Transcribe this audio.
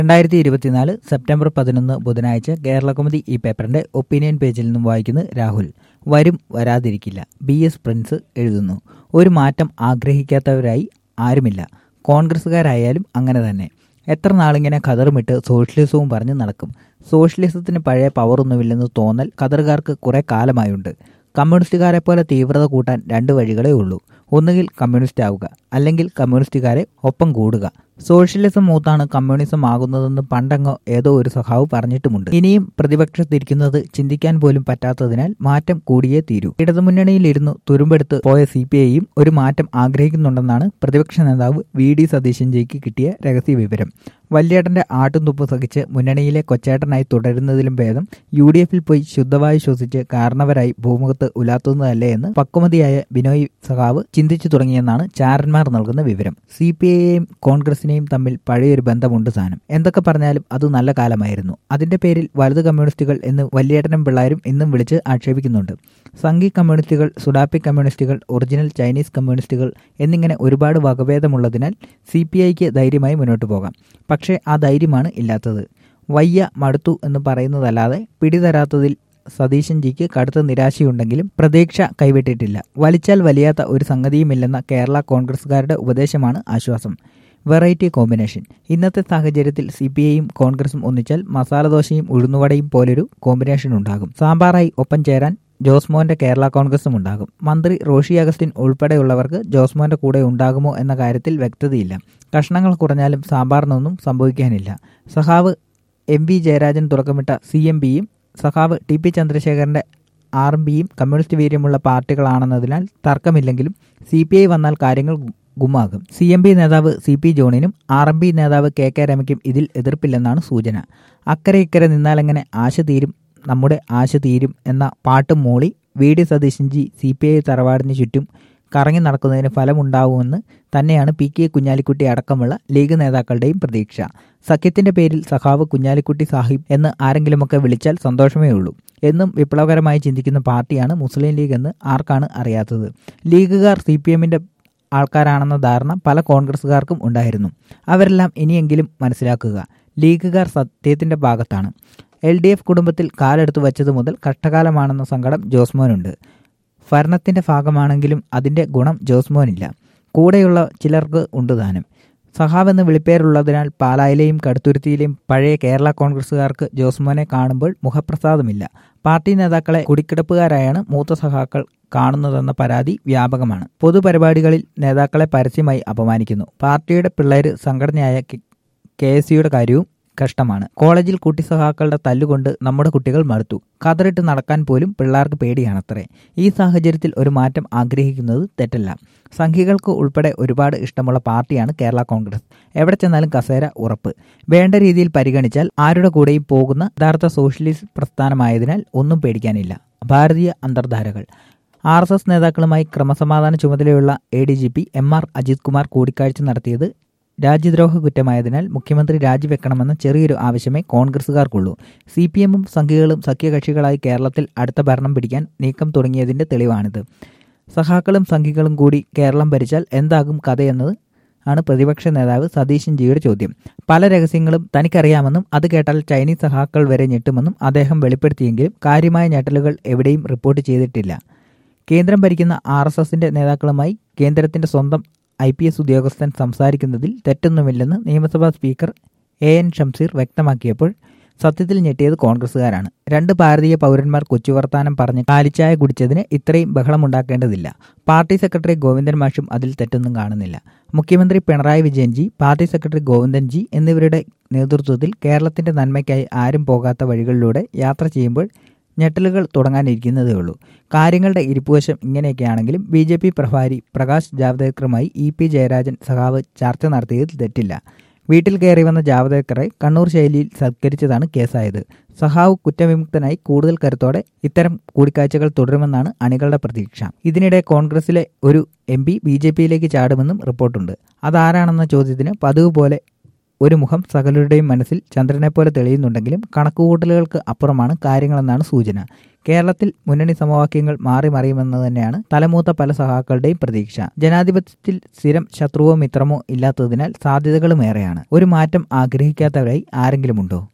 രണ്ടായിരത്തി ഇരുപത്തിനാല് സെപ്റ്റംബർ പതിനൊന്ന് ബുധനാഴ്ച കേരള കൗമുദി ഈ പേപ്പറിന്റെ ഒപ്പീനിയൻ പേജിൽ നിന്നും വായിക്കുന്നത് രാഹുൽ വരും വരാതിരിക്കില്ല ബി എസ് പ്രിൻസ് എഴുതുന്നു ഒരു മാറ്റം ആഗ്രഹിക്കാത്തവരായി ആരുമില്ല കോൺഗ്രസ്സുകാരായാലും അങ്ങനെ തന്നെ എത്ര നാളിങ്ങനെ ഖദറുമിട്ട് സോഷ്യലിസവും പറഞ്ഞ് നടക്കും സോഷ്യലിസത്തിന് പഴയ പവറൊന്നുമില്ലെന്ന് തോന്നൽ ഖദറുകാർക്ക് കുറെ കാലമായുണ്ട് കമ്മ്യൂണിസ്റ്റുകാരെ പോലെ തീവ്രത കൂട്ടാൻ രണ്ട് വഴികളേ ഉള്ളൂ ഒന്നുകിൽ കമ്മ്യൂണിസ്റ്റ് ആവുക അല്ലെങ്കിൽ കമ്മ്യൂണിസ്റ്റുകാരെ ഒപ്പം കൂടുക സോഷ്യലിസം മൂത്താണ് കമ്മ്യൂണിസം ആകുന്നതെന്ന് പണ്ടങ്ങോ ഏതോ ഒരു സഖാവ് പറഞ്ഞിട്ടുമുണ്ട് ഇനിയും പ്രതിപക്ഷത്തിരിക്കുന്നത് ചിന്തിക്കാൻ പോലും പറ്റാത്തതിനാൽ മാറ്റം കൂടിയേ തീരൂ ഇടതുമുന്നണിയിലിരുന്നു തുരുമ്പെടുത്ത് പോയ സി പി ഐയും ഒരു മാറ്റം ആഗ്രഹിക്കുന്നുണ്ടെന്നാണ് പ്രതിപക്ഷ നേതാവ് വി ഡി സതീശൻജിക്ക് കിട്ടിയ രഹസ്യ വിവരം വല്യേട്ടന്റെ ആട്ടുംതുപ്പ് സഹിച്ച് മുന്നണിയിലെ കൊച്ചേട്ടനായി തുടരുന്നതിലും ഭേദം യു ഡി എഫിൽ പോയി ശുദ്ധവായു ശ്വസിച്ച് കാരണവരായി ഭൂമുഖത്ത് ഉലാത്തുന്നതല്ലേ എന്ന് പക്വമതിയായ ബിനോയ് സഖാവ് ചിന്തിച്ചു തുടങ്ങിയെന്നാണ് ചാരന്മാർ നൽകുന്ന വിവരം സി പി ഐയെയും കോൺഗ്രസിനെയും തമ്മിൽ പഴയൊരു ബന്ധമുണ്ട് സാധനം എന്തൊക്കെ പറഞ്ഞാലും അത് നല്ല കാലമായിരുന്നു അതിന്റെ പേരിൽ വലത് കമ്മ്യൂണിസ്റ്റുകൾ എന്ന് വല്യേട്ടനും പിള്ളാരും ഇന്നും വിളിച്ച് ആക്ഷേപിക്കുന്നുണ്ട് സംഘി കമ്മ്യൂണിസ്റ്റുകൾ സുഡാപ്പി കമ്മ്യൂണിസ്റ്റുകൾ ഒറിജിനൽ ചൈനീസ് കമ്മ്യൂണിസ്റ്റുകൾ എന്നിങ്ങനെ ഒരുപാട് വകഭേദമുള്ളതിനാൽ സി പി ഐക്ക് ധൈര്യമായി മുന്നോട്ട് പോകാം പക്ഷേ ആ ധൈര്യമാണ് ഇല്ലാത്തത് വയ്യ മടുത്തു എന്ന് പറയുന്നതല്ലാതെ പിടിതരാത്തതിൽ സതീശൻജിക്ക് കടുത്ത നിരാശയുണ്ടെങ്കിലും പ്രതീക്ഷ കൈവിട്ടിട്ടില്ല വലിച്ചാൽ വലിയാത്ത ഒരു സംഗതിയുമില്ലെന്ന കേരള കോൺഗ്രസുകാരുടെ ഉപദേശമാണ് ആശ്വാസം വെറൈറ്റി കോമ്പിനേഷൻ ഇന്നത്തെ സാഹചര്യത്തിൽ സി പി ഐയും കോൺഗ്രസും ഒന്നിച്ചാൽ മസാലദോശയും ഉഴുന്നുവടയും പോലൊരു കോമ്പിനേഷൻ ഉണ്ടാകും സാമ്പാറായി ഒപ്പം ചേരാൻ ജോസ്മോന്റെ കേരള കോൺഗ്രസും ഉണ്ടാകും മന്ത്രി റോഷി അഗസ്റ്റിൻ ഉൾപ്പെടെയുള്ളവർക്ക് ജോസ്മോന്റെ കൂടെ ഉണ്ടാകുമോ എന്ന കാര്യത്തിൽ വ്യക്തതയില്ല കഷ്ണങ്ങൾ കുറഞ്ഞാലും സാമ്പാറിനൊന്നും സംഭവിക്കാനില്ല സഹാവ് എം വി ജയരാജൻ തുടക്കമിട്ട സി എം പിയും സഖാവ് ടി പി ചന്ദ്രശേഖരന്റെ ആർ എം പിയും കമ്മ്യൂണിസ്റ്റ് വീര്യമുള്ള പാർട്ടികളാണെന്നതിനാൽ തർക്കമില്ലെങ്കിലും സി പി ഐ വന്നാൽ കാര്യങ്ങൾ ഗുമാകും സി എം പി നേതാവ് സി പി ജോണിനും ആർ എം പി നേതാവ് കെ കെ രമയ്ക്കും ഇതിൽ എതിർപ്പില്ലെന്നാണ് സൂചന അക്കരെ ഇക്കരെ നിന്നാലെങ്ങനെ ആശ തീരും നമ്മുടെ ആശ തീരും എന്ന പാട്ടും മൂളി വി ഡി സതീശൻജി സി പി ഐ തറവാടിന് ചുറ്റും കറങ്ങി നടക്കുന്നതിന് ഫലമുണ്ടാവുമെന്ന് തന്നെയാണ് പി കെ കുഞ്ഞാലിക്കുട്ടി അടക്കമുള്ള ലീഗ് നേതാക്കളുടെയും പ്രതീക്ഷ സഖ്യത്തിന്റെ പേരിൽ സഖാവ് കുഞ്ഞാലിക്കുട്ടി സാഹിബ് എന്ന് ആരെങ്കിലുമൊക്കെ വിളിച്ചാൽ സന്തോഷമേ ഉള്ളൂ എന്നും വിപ്ലവകരമായി ചിന്തിക്കുന്ന പാർട്ടിയാണ് മുസ്ലിം ലീഗ് എന്ന് ആർക്കാണ് അറിയാത്തത് ലീഗുകാർ സി പി എമ്മിന്റെ ആൾക്കാരാണെന്ന ധാരണ പല കോൺഗ്രസുകാർക്കും ഉണ്ടായിരുന്നു അവരെല്ലാം ഇനിയെങ്കിലും മനസ്സിലാക്കുക ലീഗുകാർ സത്യത്തിന്റെ ഭാഗത്താണ് എൽ ഡി എഫ് കുടുംബത്തിൽ കാലെടുത്തു വച്ചതു മുതൽ കഷ്ടകാലമാണെന്ന സങ്കടം ജോസ്മോനുണ്ട് ഭരണത്തിന്റെ ഭാഗമാണെങ്കിലും അതിന്റെ ഗുണം ജോസ്മോനില്ല കൂടെയുള്ള ചിലർക്ക് ഉണ്ട് താനും സഹാവെന്ന് വിളിപ്പേരുള്ളതിനാൽ പാലായിലെയും കടുത്തുരുത്തിയിലെയും പഴയ കേരള കോൺഗ്രസുകാർക്ക് ജോസ്മോനെ കാണുമ്പോൾ മുഖപ്രസാദമില്ല പാർട്ടി നേതാക്കളെ കുടിക്കിടപ്പുകാരായാണ് മൂത്ത സഹാക്കൾ കാണുന്നതെന്ന പരാതി വ്യാപകമാണ് പൊതുപരിപാടികളിൽ നേതാക്കളെ പരസ്യമായി അപമാനിക്കുന്നു പാർട്ടിയുടെ പിള്ളേര് സംഘടനയായ കെ എസ് സിയുടെ കാര്യവും കഷ്ടമാണ് കോളേജിൽ കുട്ടി സഹാക്കളുടെ തല്ലുകൊണ്ട് നമ്മുടെ കുട്ടികൾ മടുത്തു കതറിട്ട് നടക്കാൻ പോലും പിള്ളേർക്ക് പേടിയാണത്രേ ഈ സാഹചര്യത്തിൽ ഒരു മാറ്റം ആഗ്രഹിക്കുന്നത് തെറ്റല്ല സംഘികൾക്ക് ഉൾപ്പെടെ ഒരുപാട് ഇഷ്ടമുള്ള പാർട്ടിയാണ് കേരള കോൺഗ്രസ് എവിടെ ചെന്നാലും കസേര ഉറപ്പ് വേണ്ട രീതിയിൽ പരിഗണിച്ചാൽ ആരുടെ കൂടെയും പോകുന്ന യഥാർത്ഥ സോഷ്യലിസ്റ്റ് പ്രസ്ഥാനമായതിനാൽ ഒന്നും പേടിക്കാനില്ല ഭാരതീയ അന്തർധാരകൾ ആർ എസ് എസ് നേതാക്കളുമായി ക്രമസമാധാന ചുമതലയുള്ള A D G P M R Ajith Kumar കൂടിക്കാഴ്ച നടത്തിയത് രാജ്യദ്രോഹ കുറ്റമായതിനാൽ മുഖ്യമന്ത്രി രാജിവെക്കണമെന്ന ചെറിയൊരു ആവശ്യമേ കോൺഗ്രസുകാർക്കുള്ളൂ സി പി എമ്മും സംഘികളും സഖ്യകക്ഷികളായി കേരളത്തിൽ അടുത്ത ഭരണം പിടിക്കാൻ നീക്കം തുടങ്ങിയതിന്റെ തെളിവാണിത് സഹാക്കളും സംഘികളും കൂടി കേരളം ഭരിച്ചാൽ എന്താകും കഥയെന്നത് ആണ് പ്രതിപക്ഷ നേതാവ് സതീശൻ ജിയുടെ ചോദ്യം പല രഹസ്യങ്ങളും തനിക്കറിയാമെന്നും അത് കേട്ടാൽ ചൈനീസ് സഹാക്കൾ വരെ ഞെട്ടുമെന്നും അദ്ദേഹം വെളിപ്പെടുത്തിയെങ്കിലും കാര്യമായ ഞെട്ടലുകൾ എവിടെയും റിപ്പോർട്ട് ചെയ്തിട്ടില്ല കേന്ദ്രം ഭരിക്കുന്ന ആർ എസ് എസിന്റെ നേതാക്കളുമായി കേന്ദ്രത്തിന്റെ സ്വന്തം ഐ പി എസ് ഉദ്യോഗസ്ഥൻ സംസാരിക്കുന്നതിൽ തെറ്റൊന്നുമില്ലെന്ന് നിയമസഭാ സ്പീക്കർ എ എൻ ഷംസീർ വ്യക്തമാക്കിയപ്പോൾ സത്യത്തിൽ ഞെട്ടിയത് കോൺഗ്രസുകാരാണ് രണ്ട് ഭാരതീയ പൗരന്മാർ കൊച്ചുവർത്താനം പറഞ്ഞ് കാലിച്ചായ കുടിച്ചതിന് ഇത്രയും ബഹളമുണ്ടാക്കേണ്ടതില്ല പാർട്ടി സെക്രട്ടറി ഗോവിന്ദൻ മാഷും അതിൽ തെറ്റൊന്നും കാണുന്നില്ല മുഖ്യമന്ത്രി പിണറായി വിജയൻജി പാർട്ടി സെക്രട്ടറി ഗോവിന്ദൻജി എന്നിവരുടെ നേതൃത്വത്തിൽ കേരളത്തിന്റെ നന്മയ്ക്കായി ആരും പോകാത്ത വഴികളിലൂടെ യാത്ര ചെയ്യുമ്പോൾ ഞെട്ടലുകൾ തുടങ്ങാനിരിക്കുന്നതേ ഉള്ളൂ കാര്യങ്ങളുടെ ഇരിപ്പുവശം ഇങ്ങനെയൊക്കെയാണെങ്കിലും ബി ജെ പി പ്രഭാരി പ്രകാശ് ജാവ്ദേക്കറുമായി ഇ പി ജയരാജൻ സഖാവ് ചർച്ച നടത്തിയതിൽ തെറ്റില്ല വീട്ടിൽ കയറി വന്ന ജാവ്ദേക്കറെ കണ്ണൂർ ശൈലിയിൽ സത്കരിച്ചതാണ് കേസായത് സഹാവ് കുറ്റവിമുക്തനായി കൂടുതൽ കരുത്തോടെ ഇത്തരം കൂടിക്കാഴ്ചകൾ തുടരുമെന്നാണ് അണികളുടെ പ്രതീക്ഷ ഇതിനിടെ കോൺഗ്രസിലെ ഒരു എം പി ബി ജെ പിയിലേക്ക് ചാടുമെന്നും റിപ്പോർട്ടുണ്ട് അതാരാണെന്ന ചോദ്യത്തിന് പതിവ് പോലെ ഒരു മുഖം സകലരുടെയും മനസ്സിൽ ചന്ദ്രനെപ്പോലെ തെളിയുന്നുണ്ടെങ്കിലും കണക്കുകൂട്ടലുകൾക്ക് അപ്പുറമാണ് കാര്യങ്ങളെന്നാണ് സൂചന കേരളത്തിൽ മുന്നണി സമവാക്യങ്ങൾ മാറി മറിയുമെന്ന് തന്നെയാണ് തലമൂത്ത പല സഹാക്കളുടെയും പ്രതീക്ഷ ജനാധിപത്യത്തിൽ സ്ഥിരം ശത്രുവോ മിത്രമോ ഇല്ലാത്തതിനാൽ സാധ്യതകളും ഏറെയാണ് ഒരു മാറ്റം ആഗ്രഹിക്കാത്തവരായി ആരെങ്കിലുമുണ്ടോ